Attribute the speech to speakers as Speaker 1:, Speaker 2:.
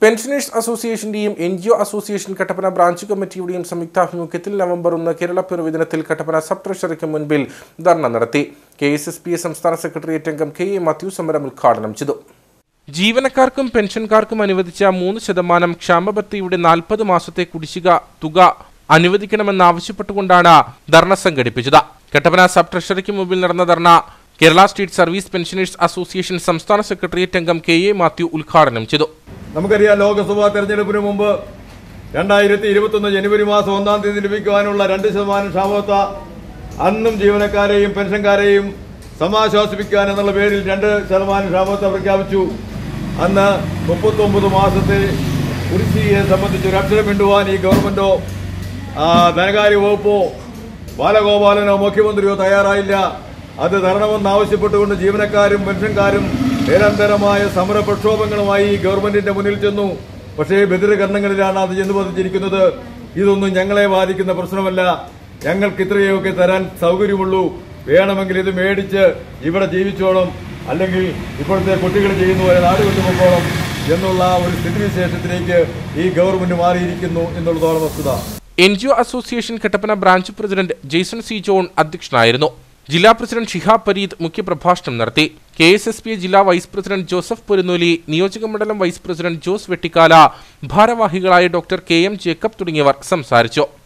Speaker 1: pensioners അസോസിയേഷന്റെയും N G O association Kattappana branch കമ്മിറ്റിയുടെയും സംയുക്താഭിമുഖ്യത്തിൽ നവംബർ ഒന്ന് കേരളപ്പിറവി ദിനത്തിൽ കട്ടപ്പന സബ് ട്രഷറിക്ക് മുൻപിൽ ധർണ നടത്തി K S S P A സംസ്ഥാന സെക്രട്ടേറിയറ്റ് അംഗം കെ എ മാത്യു സമരം ഉദ്ഘാടനം ചെയ്തു ജീവനക്കാർക്കും പെൻഷൻകാർക്കും അനുവദിച്ച മൂന്ന് ശതമാനം ക്ഷാമബത്തിയുടെ നാൽപ്പത് മാസത്തെ കുടിശ്ശിക തുക അനുവദിക്കണമെന്നാവശ്യപ്പെട്ടുകൊണ്ടാണ് ധർണ സംഘടിപ്പിച്ചത് കട്ടപ്പന സബ് ട്രഷറിക്ക് മുമ്പിൽ നടന്ന dharna Kerala state service pensioners association സംസ്ഥാന സെക്രട്ടേറിയറ്റ് അംഗം കെ എ മാത്യു ഉദ്ഘാടനം ചെയ്തു
Speaker 2: നമുക്കറിയാം ലോക്സഭാ തെരഞ്ഞെടുപ്പിന് മുമ്പ് രണ്ടായിരത്തി ഇരുപത്തൊന്ന് ജനുവരി മാസം ഒന്നാം തീയതി ലഭിക്കുവാനുള്ള രണ്ട് ശതമാനം ക്ഷാമത്ത അന്നും ജീവനക്കാരെയും പെൻഷൻകാരെയും സമാശ്വാസിപ്പിക്കാൻ എന്നുള്ള പേരിൽ രണ്ട് ശതമാനം ക്ഷാമത്ത പ്രഖ്യാപിച്ചു അന്ന് മുപ്പത്തൊമ്പത് മാസത്തെ കുടിശ്ശികയെ സംബന്ധിച്ച് ഒരു അക്ഷരം മിണ്ടുവാൻ ഈ ഗവൺമെന്റോ ആ, ധനകാര്യ വകുപ്പോ ബാലഗോപാലനോ മുഖ്യമന്ത്രിയോ തയ്യാറായില്ല അത് തരണമെന്നാവശ്യപ്പെട്ടുകൊണ്ട് ജീവനക്കാരും പെൻഷൻകാരും നിരന്തരമായ സമര പ്രക്ഷോഭങ്ങളുമായി ഈ ഗവൺമെന്റിന്റെ മുന്നിൽ ചെന്നു പക്ഷേ ബദിരകരണങ്ങളിലാണ് അത് ചെന്ന് പതിച്ചിരിക്കുന്നത് ഇതൊന്നും ഞങ്ങളെ ബാധിക്കുന്ന പ്രശ്നമല്ല ഞങ്ങൾക്ക് ഇത്രയൊക്കെ തരാൻ സൗകര്യമുള്ളൂ വേണമെങ്കിൽ ഇത് മേടിച്ച് ഇവിടെ ജീവിച്ചോളും അല്ലെങ്കിൽ ഇപ്പോഴത്തെ കുട്ടികൾ ചെയ്യുന്ന പോലെ നാട് വിട്ടുപോകോളും എന്നുള്ള ഒരു സ്ഥിതിവിശേഷത്തിലേക്ക് ഈ ഗവൺമെന്റ് മാറിയിരിക്കുന്നു എന്നുള്ളതാണ് വസ്തുത
Speaker 1: N G O association Kattappana branch president Jaison C John അധ്യക്ഷനായിരുന്നു ജില്ലാ പ്രസിഡന്റ് ഷിഹാബ് പരീദ് മുഖ്യപ്രഭാഷണം നടത്തി കെ എസ് എസ് പി ജില്ലാ വൈസ് പ്രസിഡന്റ് ജോസഫ് പൊരുന്നൂലി നിയോജക മണ്ഡലം വൈസ് പ്രസിഡന്റ് ജോസ് വെട്ടിക്കാല ഭാരവാഹികളായ ഡോക്ടർ കെ എം ജേക്കബ് തുടങ്ങിയവർ സംസാരിച്ചു